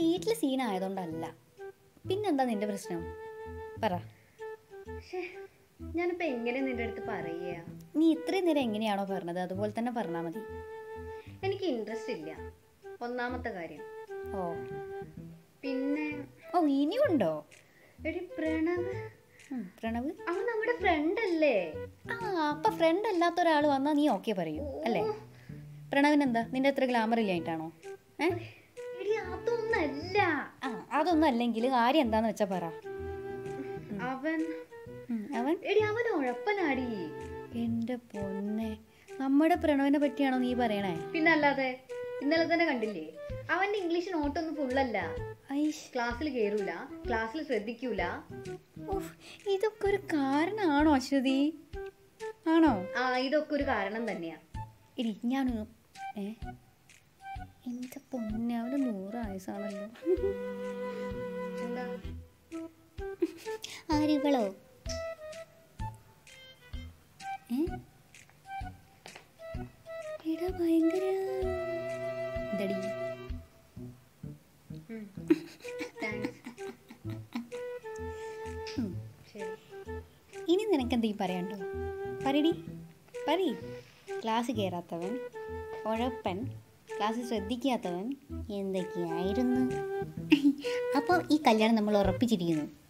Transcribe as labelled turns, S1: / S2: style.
S1: വീട്ടിൽ സീനായതുകൊണ്ടല്ല പിന്നെന്താ നിന്റെ പ്രശ്നം പറ
S2: ശ്ശേ, ഞാനിപ്പോ എങ്ങനെ നിന്റെ അടുത്ത് പറയുക
S1: നീ ഇത്രയും നേരം എങ്ങനെയാണോ പറഞ്ഞത് അതുപോലെ തന്നെ പറഞ്ഞാൽ മതി
S2: എനിക്ക് ഇൻട്രസ്റ്റ് ഇല്ല ഒന്നാമത്തെ കാര്യം
S1: ഓ
S2: പിന്നെ
S1: ഓ ഇനിയുണ്ടോ
S2: എടി പ്രണവ്
S1: ഉം, പ്രണവ്
S2: അവൻ നമ്മുടെ ഫ്രണ്ട് അല്ലേ
S1: ആ അപ്പൊ ഫ്രണ്ട് അല്ലാത്ത ഒരാൾ വന്നാൽ നീ ഓക്കെ പറയൂ അല്ലേ പ്രണവിന് എന്താ നിന്റെ അത്ര ഗ്ലാമർ ഇല്ലായിട്ടാണോ ഏ
S2: എടി അതൊന്നല്ല
S1: ആ അതൊന്നും അല്ലെങ്കിൽ കാര്യം എന്താന്ന് വെച്ചാ പറ
S2: അവൻ
S1: ഉം, അവൻ
S2: എടി അവൻ ഉഴപ്പനാടി
S1: എന്റെ പൊന്നെ നമ്മുടെ പ്രണവിനെ പറ്റിയാണോ നീ പറയണേ
S2: പിന്നെ അല്ലാതെ ഇന്നലെ തന്നെ കണ്ടില്ലേ അവന്റെ ഇംഗ്ലീഷ് നോട്ടൊന്നും ഫുള്ളല്ല
S1: ഐഷ്
S2: ക്ലാസ്സിൽ കേറൂല ക്ലാസ്സിൽ ശ്രദ്ധിക്കൂല
S1: ഉഫ്, ഇതൊക്കെ ഒരു കാരണമാണോ അശ്വതി ആണോ
S2: ആ ഇതൊക്കെ ഒരു കാരണം തന്നെയാ
S1: ഇരി ഞാനൊന്ന് ഏ എന്റെ പൊന്നെ അവന് നൂറ് ആയുസാണല്ലോ
S2: എന്താ
S1: ആരിവളോ ഏ എടാ ഭയങ്കര എന്തടി
S2: ഉം. Thanks.
S1: ഉം.
S2: ശരി
S1: ഇനി നിനക്ക് എന്തെങ്കിലും പറയാനുണ്ടോ പറയടി പറയ് ക്ലാസ് കയറാത്തവൻ ഉഴപ്പൻ ക്ലാസ് ശ്രദ്ധിക്കാത്തവൻ എന്തൊക്കെയായിരുന്നു അപ്പോൾ ഈ കല്യാണം നമ്മൾ ഉറപ്പിച്ചിരിക്കുന്നു